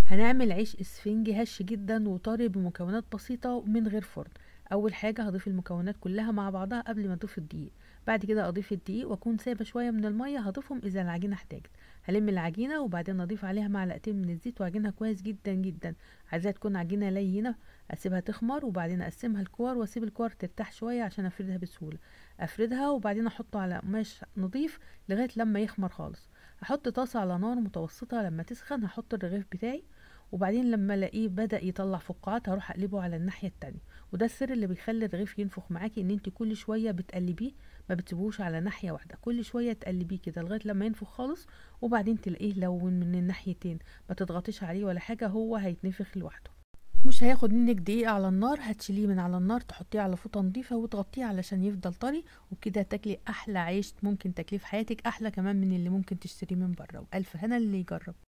هنعمل عيش اسفنجي هش جدا وطري بمكونات بسيطة ومن غير فرن اول حاجة هضيف المكونات كلها مع بعضها قبل ما اضيف الدقيق بعد كده اضيف الدقيق واكون سايبة شوية من المية هضيفهم اذا العجينة احتاجت هلم العجينة وبعدين اضيف عليها معلقتين من الزيت واعجنها كويس جدا جدا عايزاها تكون عجينة لينة اسيبها تخمر وبعدين اقسمها الكور واسيب الكور ترتاح شوية عشان افردها بسهولة افردها وبعدين احطه على قماش نضيف لغاية لما يخمر خالص احط طاسة على نار متوسطة لما تسخن هحط الرغيف بتاعي وبعدين لما الاقيه بدا يطلع فقاعات هروح اقلبه على الناحيه التانية وده السر اللي بيخلي الرغيف ينفخ معاكي ان انت كل شويه بتقلبيه ما بتسيبوش على ناحيه واحده كل شويه تقلبيه كده لغايه لما ينفخ خالص وبعدين تلاقيه لون من الناحيتين ما تضغطيش عليه ولا حاجه هو هيتنفخ لوحده مش هياخد منك دقيقة على النار هتشيليه من على النار تحطيه على فوطة نظيفة وتغطيه علشان يفضل طري وبكده تاكلي أحلى عيش ممكن تاكليه في حياتك أحلى كمان من اللي ممكن تشتريه من بره وألف هنا اللي يجرب